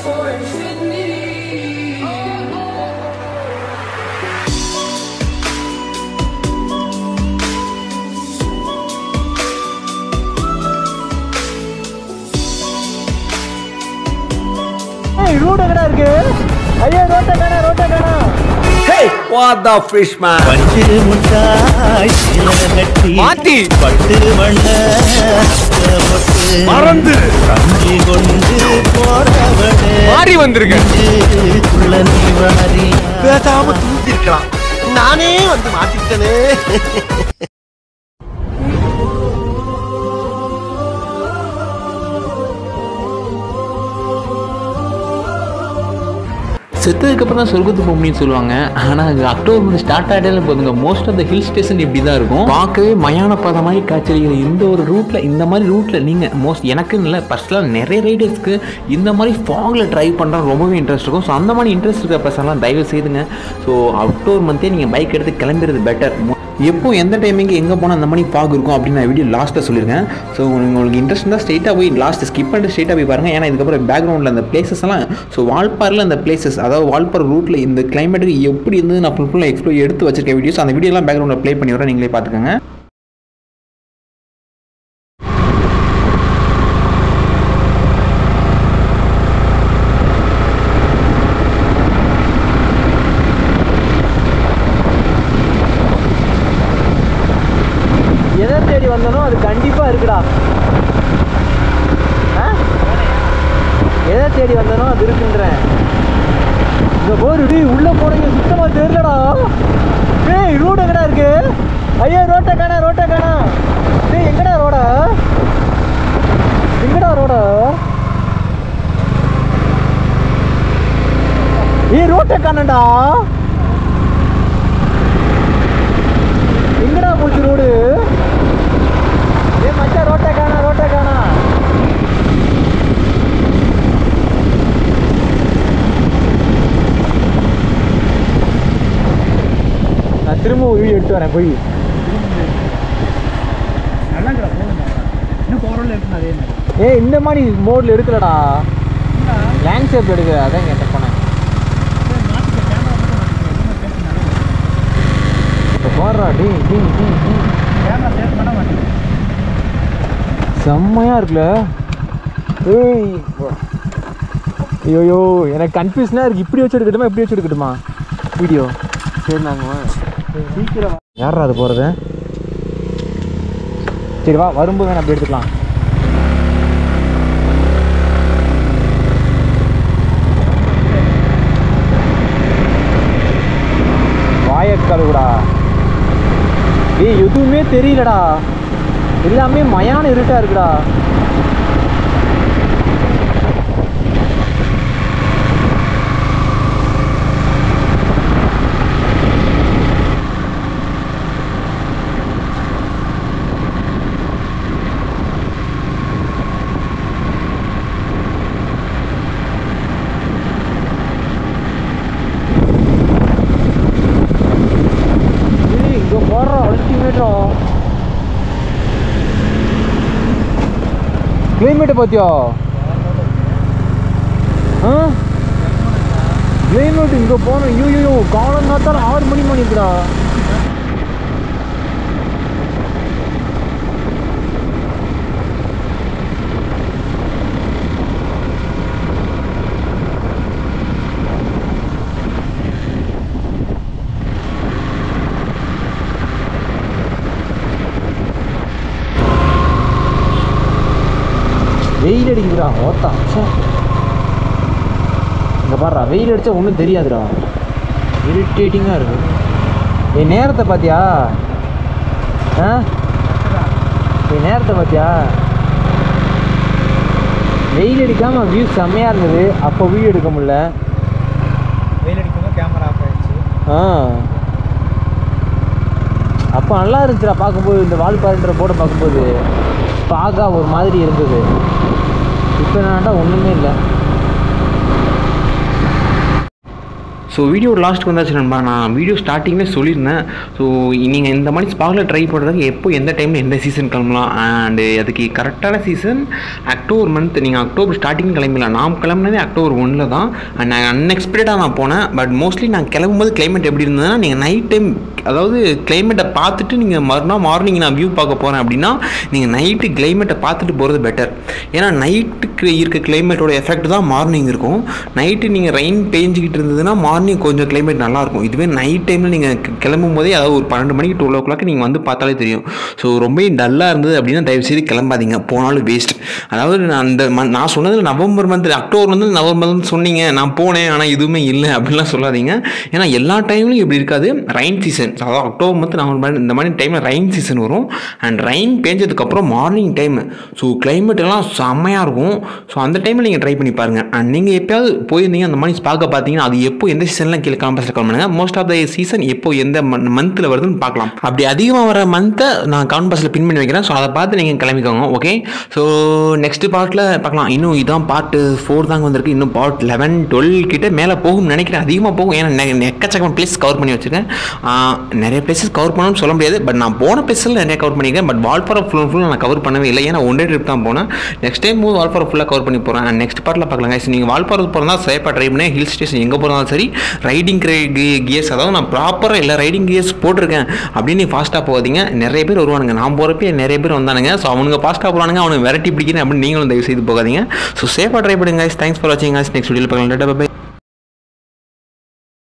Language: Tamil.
for infinity. ஏய் ரூட் எங்கடா இருக்கு ஐயா ரோட்டை காணா ரோட்டை காணா Hey, what the fish man? பட்டு முட்டாய் சில கட்டி மாத்தி. பட்டு வண்ண பொட்டு மறந்து. ரஞ்சி கொண்டு போறவளே மாறி வந்திருக்க குள்ள நீ வாரி பேசாம தூங்கிருக்கலாம் நானே வந்து மாட்டிக்கிட்டேனே செத்ததுக்கப்புறம் தான் சொர்க்கத்துக்கு போக முடியும்னு சொல்லுவாங்க ஆனால் அது அக்டோபர் மந்த் ஸ்டார்ட் ஆகிட்டாலே போதுங்க most of the hill station இப்படி தான் இருக்கும் பார்க்கவே மயான பாதை மாதிரி காய்ச்சலிக்கிற இந்த ஒரு ரூட்டில் இந்த மாதிரி ரூட்டில் நீங்கள் மோஸ்ட் எனக்குன்னு இல்லை பர்சனலாக நிறைய ரைடர்ஸ்க்கு இந்த மாதிரி ஃபாகில் ட்ரைவ் பண்ணுறது ரொம்பவே இன்ட்ரெஸ்ட் இருக்கும் ஸோ அந்த மாதிரி இன்ட்ரெஸ்ட் இருக்கிற பர்சன்லாம் தயவு செய்துங்க ஸோ அக்டோபர் மந்த்தே நீங்கள் பைக் எடுத்து கிளம்புறது பெட்டர் எப்போ எந்த டைமிங்கு எங்கே போனால் அந்த மாதிரி ஃபாக் இருக்கும் அப்படின்னு நான் வீடியோ லாஸ்ட்டில் சொல்லியிருக்கேன் ஸோ உங்களுக்கு இன்ட்ரெஸ்ட் இருந்தால் ஸ்ட்ரெயிட்டாக போய் லாஸ்ட் ஸ்கிப் பண்ணிட்டு ஸ்ட்ரெயிட்டாக போய் பாருங்கள் ஏன்னா இதுக்கப்புறம் பேக்ரவுண்டில் அந்த பிளேசஸ் எல்லாம் ஸோ வால்பாரில் அந்த பிளேசஸ் அதாவது வால்பார் ரூட்டில் இந்த கிளைமேட்டுக்கு எப்படி இருந்து நான் ஃபுல் ஃபுல்லாக எக்ஸ்ப்ளோர் எடுத்து வச்சிருக்கேன் வீடியோஸ் அந்த வீடியோலாம் பேக்ரவுண்டில் ப்ளே பண்ணி வரேன் நீங்களே பார்த்துக்கோங்க எதை தேடி வந்தனோ அது கண்டிப்பா இருக்குடா ஆ? எதை தேடி வந்தனோ அது இருக்குன்றேன் இங்க போருடி உள்ள போனீங்க சுத்தமா தெரியலடா ஏய் ரோடு எங்கடா இருக்கு ஐயா ரோட்டை காணா ரோட்டை காணா டேய் எங்கடா ரோடா எங்கடா ரோடா ஏய் ரோட்டை காணடா எங்கடா போச்சு ரோடு ஏ மச்சான் ரோட்டை காணா ரோட்டை காணா நான் திரும்ப ஒரு வீடியோ எடுத்து வரேன் போய் ஏ இந்த மாதிரி மோட்ல எடுக்கலடா லேண்ட்ஸ்கேப் எடுக்க அதான் கேட்ட போனேன் இப்போ போடுறா டீ டீ டீ டீ செம்மையா இருக்குல்ல ஏய் ஐயோயோ எனக்கு கன்ஃபியூஷனாக இருக்கு இப்படி வச்சு எடுக்கட்டுமா இப்படி வச்சு எடுக்கட்டுமா வீடியோ சரி நாங்கள் சீக்கிரம் யாரா அது போகிறது சரி வா வரும்போது வேணா அப்படி எடுத்துக்கலாம் வாயக்கழுவுடா ஏய் எதுவுமே தெரியலடா எல்லாமே மயான இருட்டா இருக்குடா ஏய் இங்க போடுறோம் அல்டிமேட்டா கிளைமேட்டை பார்த்தியா ஆ கிளைமேட் இங்கே போனோம் ஐயோ ஐயோ காலம் தான் ஆறு மணி மணிக்குடா வெயில் அடிக்குதுடா ஓத்தா ச்சே. இங்க பாருடா வெயில் அடிச்சா ஒன்றும் தெரியாதுடா இரிட்டேட்டிங்காக இருக்கு என் நேரத்தை பார்த்தியா ஆ என் நேரத்தை பார்த்தியா வெயில் அடிக்காம வியூ செம்மையாக இருந்தது அப்போ வீடியோ எடுக்க முடியல வெயில் அடிக்கும்போது கேமரா ஆஃப் ஆயிடுச்சு ஆ அப்போ நல்லா இருந்துச்சுடா பார்க்கும்போது இந்த வால்பாறைன்ற போர்டை பார்க்கும்போது பார்க்க ஒரு மாதிரி இருந்தது இப்போ என்னடா ஒன்றுமே இல்லை ஸோ வீடியோ லாஸ்ட்டுக்கு வந்தாச்சு நண்பா நான் வீடியோ ஸ்டார்டிங்லேயே சொல்லியிருந்தேன் ஸோ நீங்கள் இந்த மாதிரி ஸ்பாகில் ட்ரை பண்ணுறதுக்கு எப்போ எந்த டைமில் எந்த சீசன் கிளம்பலாம் அண்டு அதுக்கு கரெக்டான சீசன் அக்டோபர் மந்த் நீங்கள் அக்டோபர் ஸ்டார்டிங் கிளம்பிடலாம் நான் கிளம்புனதே அக்டோபர் ஒன்றில் தான் அண்ட் நான் அன்எக்ஸ்பெக்டடாக நான் போனேன் பட் மோஸ்ட்லி நான் கிளம்பும்போது கிளைமேட் எப்படி இருந்ததுன்னா நீங்கள் நைட் டைம் அதாவது கிளைமேட்டை பார்த்துட்டு நீங்கள் மறுநாள் மார்னிங் நான் வியூ பார்க்க போகிறேன் அப்படின்னா நீங்கள் நைட்டு கிளைமேட்டை பார்த்துட்டு போகிறது பெட்டர் ஏன்னா நைட்டுக்கு இருக்க கிளைமேட்டோட எஃபெக்ட் தான் மார்னிங் இருக்கும் நைட்டு நீங்கள் ரெயின் பேஞ்சிக்கிட்டு இருந்ததுன்னா மார்னிங் கொஞ்சம் கிளைமேட் நல்லாயிருக்கும் இதுவே நைட் டைமில் நீங்கள் கிளம்பும் போதே அதாவது ஒரு பன்னெண்டு மணிக்கு டுவெல் ஓ கிளாக் நீங்கள் வந்து பார்த்தாலே தெரியும் ஸோ ரொம்ப டல்லாக இருந்தது அப்படின்னா தயவுசெய்து கிளம்பாதீங்க போனாலும் வேஸ்ட் அதாவது நான் அந்த மந்த் நான் சொன்னது நவம்பர் மந்த் அக்டோபர் வந்து நவம்பர் மந்த் சொன்னீங்க நான் போனேன் ஆனால் எதுவுமே இல்லை அப்படிலாம் சொல்லாதீங்க ஏன்னா எல்லா டைம்லையும் இப்படி இருக்காது ரைன் சீசன் அதாவது அக்டோபர் மந்த் நவம்பர் இந்த மாதிரி டைமில் ரைன் சீசன் வரும் அண்ட் ரைன் பேஞ்சதுக்கப்புறம் மார்னிங் டைம் ஸோ climate எல்லாம் செம்மையாக இருக்கும் ஸோ அந்த டைமில் நீங்கள் ட்ரை பண்ணி பாருங்கள் அண்ட் நீங்கள் எப்பயாவது போயிருந்தீங்க அந்த மாதிரி பார்க்க பார்த்தீங்கன்னா அது எப்போ எந்த சீசன்லாம் கீழே காம்பஸில் கமெண்ட் பண்ணுங்கள் மோஸ்ட் ஆஃப் த சீசன் எப்போ எந்த மந்தில் வருதுன்னு பார்க்கலாம் அப்படி அதிகமாக வர மந்த்தை நான் கமெண்ட் பாக்ஸில் பின் பண்ணி வைக்கிறேன் ஸோ அதை பார்த்து நீங்கள் கிளம்பிக்கோங்க ஓகே ஸோ நெக்ஸ்ட் பார்ட்டில் பார்க்கலாம் இன்னும் இதான் பார்ட்டு ஃபோர் தாங்க வந்திருக்கு இன்னும் பார்ட் லெவன் டுவெல் கிட்ட மேலே போகும்னு நினைக்கிறேன் அதிகமாக போகும் ஏன்னா நெ- எக்கச்சக்கமான பிளேஸ் கவர் பண்ணி வச்சுருக்கேன் ஆஹ், நிறைய பிளேசஸ் கவர் பண்ணணும்னு சொல்ல முடியாது பட் நான் போன பிளேஸில் நிறைய கவர் பண்ணியிருக்கேன் பட் வால்பாறை ஃபுல் ஃபுல்லாக நான் கவர் பண்ணவே இல்லை ஏன்னா ஒன் டே ட்ரிப் தான் போனேன் நெக்ஸ்ட் டைம் போது வால்பாறை ஃபுல்லாக கவர் பண்ணி போகிறேன் நெக்ஸ்ட் பார்ட்டில் பார்க்கலாம் guys. நீங்கள் வால்பாறை போகிறதா சேஃபாக ட்ரை பண்ணேன் ஹில் ஸ்டேஷன் எங்கே போகிறதாலும் சரி ரைடிங் கியர்ஸ் அதாவது நான் ப்ராப்பராக எல்லா ரைடிங் கியர்ஸ் போட்டிருக்கேன் அப்படின்னு நீ ஃபாஸ்ட்டாக போகாதீங்க நிறைய பேர் வருவானுங்க நான் போகிறப்ப நிறைய பேர் வந்தானுங்க ஸோ அவனுங்க ஃபாஸ்ட்டாக போகிறானுங்க அவனுக்கு விரட்டி பிடிக்கிறேன் அப்படின்னு நீங்களும் தயவு செய்து போகாதீங்க ஸோ சேஃபாக ட்ரை பண்ணுங்க தேங்க்ஸ் ஃபார் வாட்சிங் நெக்ஸ்ட் வீடியோ பார்க்கலாம் பை